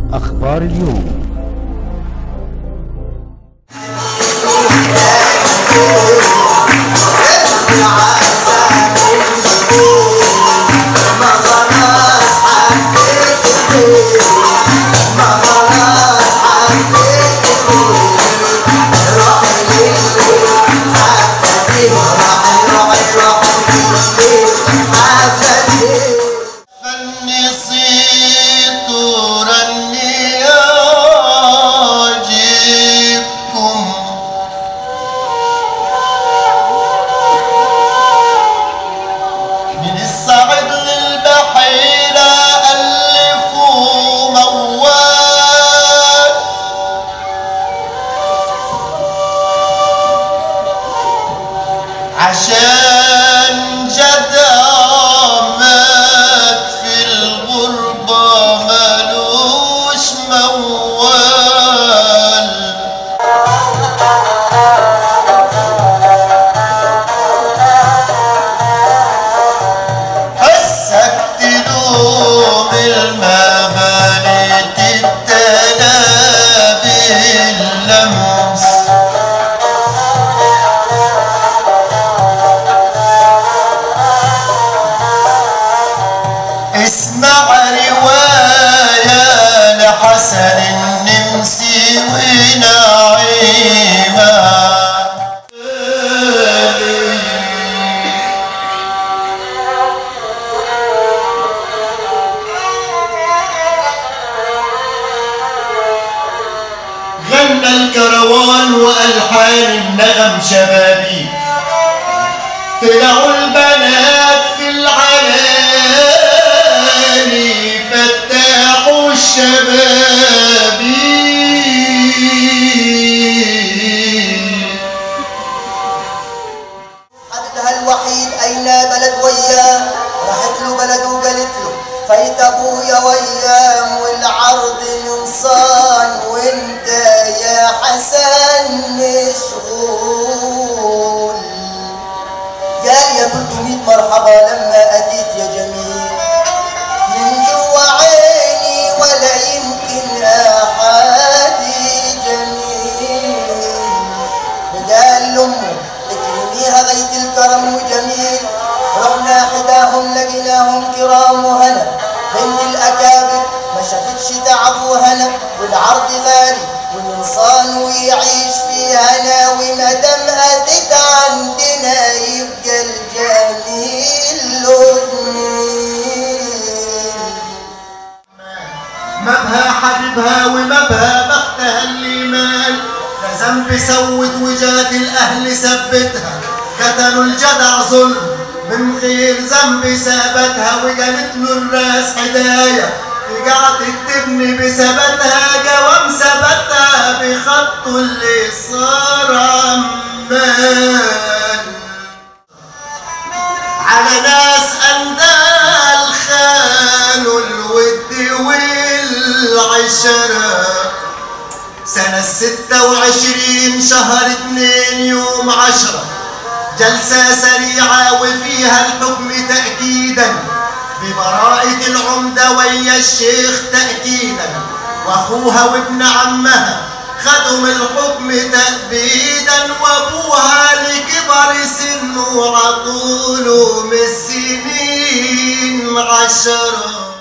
أخبار اليوم فني صيت رني أجيبكم من الصعد للبحيرة ألفوا موال عشان جدع مات في الغربة ملوش موال حسك تلوم المباني تبتلى باللمس اسمع رواية لحسن النمسي ونعيمة غنى الكروان وألحان النغم شبابي طلعوا البنات في العلالي فتحوا الشبابي حددها الوحيد أين بلد وياه راحت له بلد وقالت له فايت أبويا ويام والعرض من صان وانت يا حسن مشغول قال يا 300 مرحبا لما أتيت يا جميل من جوا عيني ولا يمكن أحد جميل قال لأمه اكرميها غيت الكرم وجميل رحنا حداهم لقيناهم كرام وهنا بنت الأكابر ما شافتش تعب وهنا والعرض غالي والإنسان ويعيش في هنا وما دام أتت عندنا يبقى الجميل له جميل مبها حبيبها ومبها بختها اللي مال لا ذنب سوت وجات الاهل ثبتها قتلوا الجدع ظلم من غير ذنب ثبتها وقالت له الراس هدايا رجعت تبني بثباتها جوام ثبتها بخطه اللي صار عمال على ناس أندال خانوا الود والعشرة سنة ستة وعشرين شهر اتنين يوم عشرة جلسة سريعة وفيها الحكم تأكيدا ببراءة العمدة ويا الشيخ تأكيدا وأخوها وابن عمها خدوا من الحكم تأبيدا وأبوها لكبر سنه عطوله من السنين عشرة